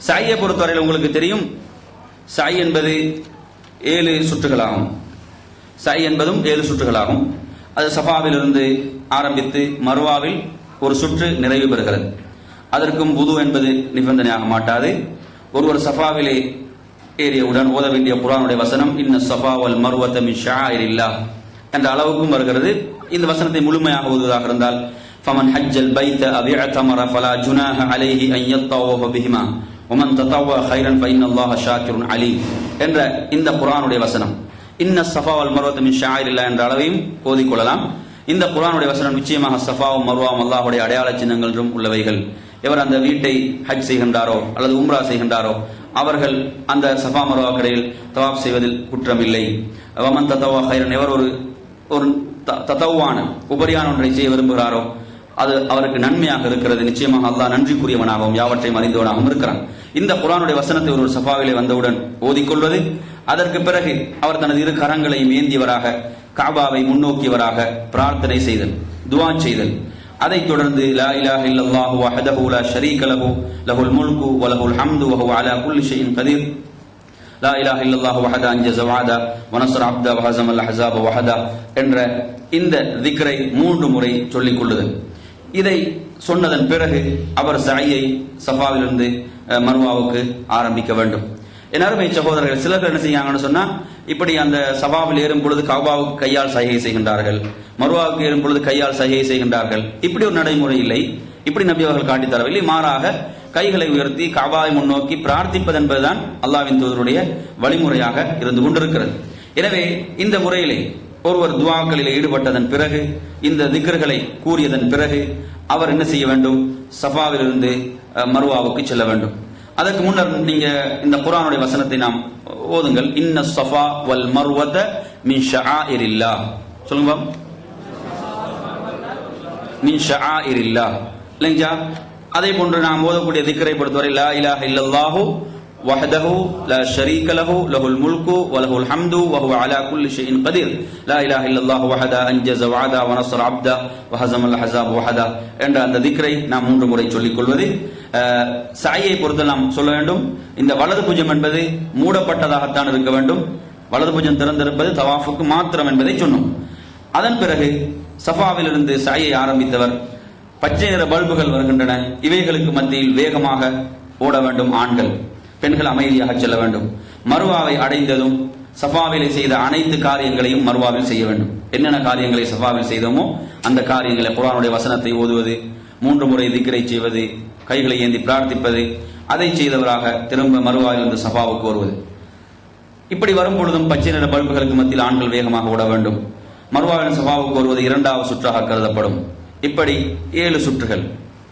சாயை பொறுத்தவரையில் உங்களுக்கு தெரியும் சாய் என்பது ஏழு சுற்றுகளாகும் சாய் என்பதும் ஏழு சுற்றுகளாகும் அது சஃபாவிலிருந்து ஆரம்பித்து மருவாவில் ஒரு சுற்று நிறைவு பெறுகிறது அதற்கும் புது என்பது நிபந்தனையாக மாட்டாது ஒருவர் சஃபாவிலே ஏறியவுடன் ஓத வேண்டிய குரானுடைய வசனம் இன்ன சஃபா வல் மருவத்த மின் ஷாயிரில்லா என்ற அளவுக்கும் வருகிறது இந்த வசனத்தை முழுமையாக ஓதுவதாக இருந்தால் ஃபமன் ஹஜ்ஜல் பைத்த அபி அத்தமர ஃபலா ஜுனாஹ அலைஹி அன் யத்தவஃப பிஹிமா ஒமன் தத்தவ ஹைரன் ஃபைன் அல்லாஹ ஷாக்கிருன் அலீம் என்ற இந்த குரானுடைய வசனம் இன்ன சஃபா வல் மருவத்த மின் ஷாயிரில்லா என்ற அளவையும் ஓதிக்கொள்ளலாம் இந்த குரானுடைய வசனம் நிச்சயமாக சஃபாவும் மருவாவும் அல்லாஹுடைய அடையாள சின்னங்கள் என்றும் உள்ளவைகள் எவர் அந்த வீட்டை ஹஜ் செய்கின்றாரோ அல்லது உம்ரா செய்கின்றாரோ அவர்கள் அந்த சஃபா மருவா கடையில் தவாப் செய்வதில் குற்றமில்லை வமன் தத்தவா ஹைரன் எவர் ஒரு ஒரு த- தத்தவான உபரியான ஒன்றை செய்ய விரும்புகிறாரோ அது அவருக்கு நன்மையாக இருக்கிறது நிச்சயமாக அல்லாஹ் நன்றிக்குரியவனாகவும் யாவற்றையும் அறிந்தவனாகவும் இருக்கிறான் இந்த குரானுடைய வசனத்தை ஒரு சஃபாவிலே வந்தவுடன் ஓதிக்கொள்வது அதற்கு பிறகு அவர் தனது இரு கரங்களையும் ஏந்தியவராக காபாவை முன்னோக்கியவராக பிரார்த்தனை செய்தல் துவா செய்தல் அதைத் தொடர்ந்து லா இலாஹ இல்லல்லாஹு வஹதஹு லா ஷரீக லஹு லஹுல் முல்கு வ லஹுல் ஹம்து வ ஹுவ அலா குல்லி ஷைஇன் கதீர் லா இலாஹ இல்லல்லாஹு வஹதா அன்ஜஸ வஅதா வ நஸர அப்தா வ ஹஸமல் அஹ்ஸாப வஹதா என்ற இந்த திக்ரை மூன்று முறை சொல்லிக் கொள்ளுதல் இதை சொன்னதன் பிறகு அவர் சஐயை சஃபாவிலிருந்து அஹ், மர்வாவுக்கு ஆரம்பிக்க வேண்டும் என் அருமை சகோதரர்கள் சிலர் என்ன செய்யாங்கன்னு சொன்னா இப்படி அந்த சபாவில் ஏறும் பொழுது கபாவுக்கு கையால் சைகை செய்கின்றார்கள் மருவாவுக்கு ஏறும் பொழுது கையால் சைகை செய்கின்றார்கள் இப்படி ஒரு நடைமுறை இல்லை இப்படி நபி அவர்கள் காட்டித் தரவில்லை மாறாக கைகளை உயர்த்தி கபாவை முன்னோக்கி பிரார்த்திப்பது என்பதுதான் அல்லாவின் தூதருடைய வழிமுறையாக இருந்து கொண்டிருக்கிறது எனவே இந்த முறையிலே ஒருவர் துவாக்களில் ஈடுபட்டதன் பிறகு இந்த திக்ர்களை கூறியதன் பிறகு அவர் என்ன செய்ய வேண்டும் சஃபாவிலிருந்து அஹ், மருவாவுக்கு செல்ல வேண்டும் அதற்கு முன்னர் நீங்க இந்த குர்ஆனுடைய வசனத்தை நாம் ஓதுங்கள் இன்ன சஃபா வல் மர்வத மின் ஷஆஇரில்லா சொல்லுங்க பாப்போம். மின் ஷஆஇரில்லா இல்லைங்களா அதே போன்று நாம் ஓதக்கூடிய திக்கரை பொறுத்தவரை லா இலாஹ இல்லல்லாஹு வஹதஹு லா ஷரீக லஹு லஹுல் முல்கு வ லஹுல் ஹம்து வ ஹுவ அலா குல்லி ஷைஇன் கதீர் லா இலாஹ இல்லல்லாஹு வஹதா அன்ஜஸ வஅதா வ நஸர அப்தா வ ஹஸமல் அஹ்ஸாப் வஹதா என்ற அந்த திக்ரை நாம் மூன்று முறை சொல்லிக் கொள்வது அஹ், சாயை பொறுத்து நாம் சொல்ல வேண்டும் இந்த வலது புஜம் என்பது மூடப்பட்டதாகத்தான் இருக்க வேண்டும் வலது புஜம் திறந்திருப்பது தவாஃபுக்கு மாத்திரம் என்பதை சொன்னோம் அதன் பிறகு சஃபாவிலிருந்து சாயை ஆரம்பித்தவர் பச்சை நிற பல்புகள் வருகின்றன இவைகளுக்கு மத்தியில் வேகமாக ஓட வேண்டும் ஆண்கள் பெண்கள் அமைதியாக செல்ல வேண்டும் மருவாவை அடைந்ததும் சஃபாவிலே செய்த அனைத்து காரியங்களையும் மருவாவில் செய்ய வேண்டும் என்னென்ன காரியங்களை சஃபாவில் செய்தோமோ அந்த காரியங்களை குர்ஆனுடைய வசனத்தை ஓதுவது மூன்று முறை திக்ரை செய்வது கைகளை ஏந்தி பிரார்த்திப்பது அதை செய்தவராக திரும்ப மருவாவிலிருந்து சஃபாவுக்கு வருவது இப்படி வரும் பொழுதும் பச்சை நிற பல்புகளுக்கு மத்தியில் ஆண்கள் வேகமாக ஓட வேண்டும் மருவாவின் சபாவுக்கு வருவது இரண்டாவது சுற்றாக கருதப்படும் இப்படி ஏழு சுற்றுகள்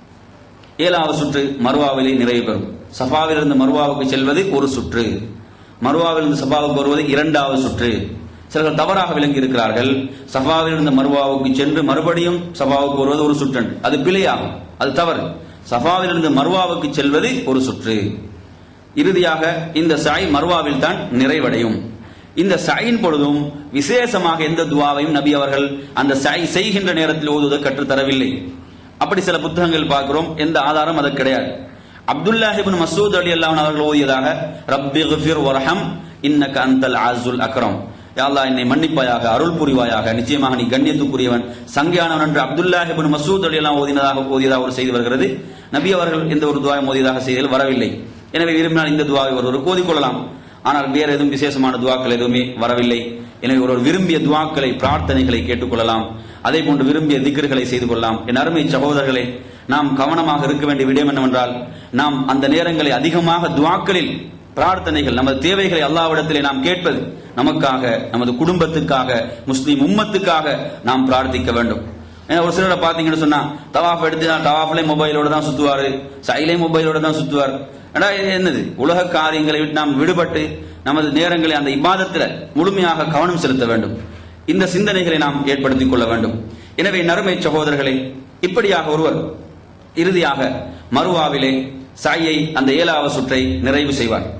ஏழாவது சுற்று மருவாவிலே நிறைவு பெறும் சஃபாவிலிருந்து மருவாவுக்கு செல்வது ஒரு சுற்று மருவாவிலிருந்து சஃபாவுக்கு வருவது இரண்டாவது சுற்று சிலர்கள் தவறாக விளங்கி இருக்கிறார்கள் சஃபாவிலிருந்து மருவாவுக்கு சென்று மறுபடியும் சஃபாவுக்கு வருவது ஒரு சுற்று என்று. அது பிழையாகும் அது தவறு சஃபாவிலிருந்து மருவாவுக்கு செல்வது ஒரு சுற்று இறுதியாக இந்த சாய் மர்வாவில் தான் நிறைவடையும் இந்த சாயின் பொழுதும் விசேஷமாக எந்த துவாவையும் நபி அவர்கள் அந்த சாய் செய்கின்ற நேரத்தில் ஓதுவதை கற்றுத்தரவில்லை அப்படி சில புத்தகங்கள் பார்க்கிறோம் எந்த ஆதாரம் அது கிடையாது அப்துல்லாஹிபின் மசூத் அலி அல்லாஹ் அவர்கள் ஓதியதாக ரப்பி கிஃபிர் வர்ஹம் இன்னக அந்தல் ஆசுல் அக்ரம் யா அல்லாஹ் என்னை மன்னிப்பாயாக அருள் புரிவாயாக நிச்சயமாக நீ கண்ணியத்துக்குரியவன் சங்கியானவன் என்று அப்துல்லாஹிபின் மசூத் அலி அல்லாஹ் ஓதினதாக ஓதியதாக ஒரு செய்தி வருகிறது நபி அவர்கள் எந்த ஒரு துவாயம் ஓதியதாக செய்தியில் வரவில்லை எனவே விரும்பினால் இந்த துவாவை ஒருவர் ஓதிக்கொள்ளலாம் ஆனால் வேற எதுவும் விசேஷமான துவாக்கள் எதுவுமே வரவில்லை எனவே ஒருவர் விரும்பிய துவாக்களை பிரார்த்தனைகளை கேட்டுக்கொள்ளலாம் அதே போன்று விரும்பிய திக்ர்களை செய்து கொள்ளலாம் என் அருமை சகோதரர்களே நாம் கவனமாக இருக்க வேண்டிய விடயம் என்னவென்றால் நாம் அந்த நேரங்களை அதிகமாக துவாக்களில் பிரார்த்தனைகள் நமது தேவைகளை அல்லாவிடத்திலே நாம் கேட்பது நமக்காக நமது குடும்பத்துக்காக முஸ்லிம் உம்மத்துக்காக நாம் பிரார்த்திக்க வேண்டும் ஏன்னா ஒரு சிலரை பாத்தீங்கன்னு சொன்னா தவாஃப் எடுத்து தவாஃப்ல மொபைலோட தான் சுத்துவாரு சைலே மொபைலோட தான் சுத்துவார் ஏடா இது என்னது உலக காரியங்களை விட்டு நாம் விடுபட்டு நமது நேரங்களை அந்த இபாதத்துல முழுமையாக கவனம் செலுத்த வேண்டும் இந்த சிந்தனைகளை நாம் ஏற்படுத்திக் கொள்ள வேண்டும் எனவே நறுமை சகோதரர்களே இப்படியாக ஒருவர் இறுதியாக மருவாவிலே சாயை அந்த ஏழாவது சுற்றை நிறைவு செய்வார்